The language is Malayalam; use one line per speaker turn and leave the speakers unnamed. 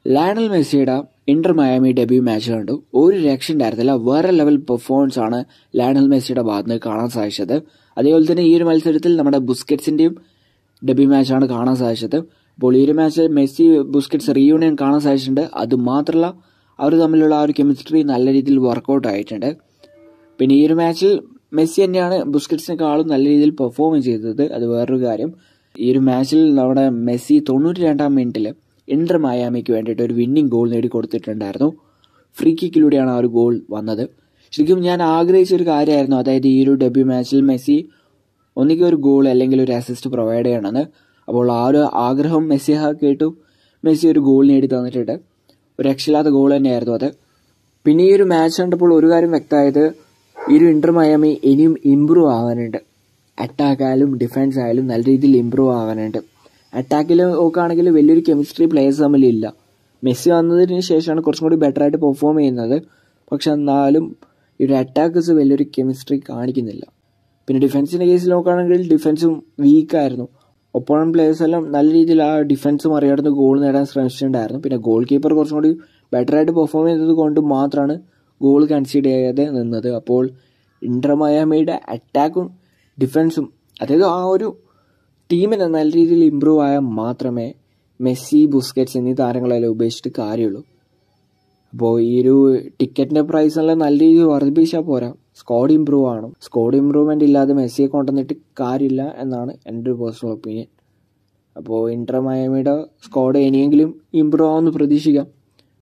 ലയണൽ മെസ്സിയുടെ ഇന്റർ മയാമി ഡെബ്യൂ മാച്ച് കണ്ടു ഒരു രക്ഷ ഉണ്ടായിരുന്നില്ല വേറെ ലെവൽ പെർഫോമൻസ് ആണ് ലയണൽ മെസ്സിയുടെ ഭാഗത്ത് നിന്ന് കാണാൻ സാധിച്ചത് അതേപോലെ തന്നെ ഈ ഒരു മത്സരത്തിൽ നമ്മുടെ ബുസ്കറ്റ്സിന്റെയും ഡെബ്യൂ മാച്ചാണ് കാണാൻ സാധിച്ചത് അപ്പോൾ ഈ ഒരു മാച്ചിൽ മെസ്സി ബുസ്കറ്റ്സ് റീയൂണിയൻ കാണാൻ സാധിച്ചിട്ടുണ്ട് അത് മാത്രമല്ല അവർ തമ്മിലുള്ള ആ ഒരു കെമിസ്ട്രി നല്ല രീതിയിൽ വർക്കൗട്ട് ആയിട്ടുണ്ട് പിന്നെ ഈ ഒരു മാച്ചിൽ മെസ്സി തന്നെയാണ് ബുസ്കറ്റ്സിനെക്കാളും നല്ല രീതിയിൽ പെർഫോം ചെയ്തത് അത് വേറൊരു കാര്യം ഈ ഒരു മാച്ചിൽ നമ്മുടെ മെസ്സി തൊണ്ണൂറ്റി രണ്ടാം മിനിറ്റിൽ ഇന്റർ മയാമിക്ക് വേണ്ടിയിട്ട് ഒരു വിന്നിംഗ് ഗോൾ നേടി കൊടുത്തിട്ടുണ്ടായിരുന്നു ഫ്രീ കിക്കിലൂടെയാണ് ആ ഒരു ഗോൾ വന്നത് ശരിക്കും ഞാൻ ആഗ്രഹിച്ച ഒരു കാര്യമായിരുന്നു അതായത് ഈ ഒരു ഡെബ്യൂ മാച്ചിൽ മെസ്സി ഒന്നുകിൽ ഒരു ഗോൾ അല്ലെങ്കിൽ ഒരു അസിസ്റ്റ് പ്രൊവൈഡ് ചെയ്യണമെന്ന് അപ്പോൾ ആ ഒരു ആഗ്രഹം മെസ്സി കേട്ടു മെസ്സി ഒരു ഗോൾ നേടി തന്നിട്ടുണ്ട് ഒരു രക്ഷയില്ലാത്ത ഗോൾ തന്നെയായിരുന്നു അത് പിന്നെ ഈ ഒരു മാച്ച് കണ്ടപ്പോൾ ഒരു കാര്യം വ്യക്തമായത് ഈ ഒരു ഇന്റർ മയാമി ഇനിയും ഇമ്പ്രൂവ് ആവാനുണ്ട് അറ്റാക്ക് ആയാലും ഡിഫൻസ് ആയാലും നല്ല രീതിയിൽ ഇമ്പ്രൂവ് ആവാനുണ്ട് അറ്റാക്കിൽ നോക്കുകയാണെങ്കിൽ വലിയൊരു കെമിസ്ട്രി പ്ലേയേഴ്സ് തമ്മിലില്ല മെസ്സി വന്നതിന് ശേഷമാണ് കുറച്ചും കൂടി ബെറ്റർ ആയിട്ട് പെർഫോം ചെയ്യുന്നത് പക്ഷെ എന്നാലും ഈ ഒരു അറ്റാക്കേഴ്സ് വലിയൊരു കെമിസ്ട്രി കാണിക്കുന്നില്ല പിന്നെ ഡിഫൻസിന്റെ കേസിൽ നോക്കുകയാണെങ്കിൽ ഡിഫൻസും വീക്കായിരുന്നു ഒപ്പോണൻ പ്ലേയേഴ്സ് എല്ലാം നല്ല രീതിയിൽ ആ ഡിഫൻസ് മറികടന്ന് ഗോൾ നേടാൻ ശ്രമിച്ചിട്ടുണ്ടായിരുന്നു പിന്നെ ഗോൾ കീപ്പർ കുറച്ചും കൂടി ബെറ്റർ ആയിട്ട് പെർഫോം ചെയ്തത് കൊണ്ട് മാത്രമാണ് ഗോൾ കൺസീഡ് ചെയ്യാതെ നിന്നത് അപ്പോൾ ഇന്റർ മയാമിയുടെ അറ്റാക്കും ഡിഫൻസും അതായത് ആ ഒരു ടീമിനെ നല്ല രീതിയിൽ ഇമ്പ്രൂവ് ആയാൽ മാത്രമേ മെസ്സി ബുസ്കറ്റ്സ് എന്നീ താരങ്ങളെല്ലാം ഉപേക്ഷിച്ചിട്ട് കാര്യമുള്ളൂ അപ്പോൾ ഈ ഒരു ടിക്കറ്റിന്റെ പ്രൈസ് എല്ലാം നല്ല രീതിയിൽ വർദ്ധിപ്പിച്ചാൽ പോരാ സ്കോഡ് ഇമ്പ്രൂവ് ആണ് സ്കോഡ് ഇമ്പ്രൂവ്മെന്റ് ഇല്ലാതെ മെസ്സിയെ കൊണ്ടുവന്നിട്ട് കാര്യമില്ല എന്നാണ് എൻ്റെ ഒരു പേഴ്സണൽ ഒപ്പീനിയൻ അപ്പോൾ ഇന്റർ മയാമിയുടെ സ്കോഡ് ഇനിയെങ്കിലും ഇമ്പ്രൂവ് ആവുമെന്ന് പ്രതീക്ഷിക്കാം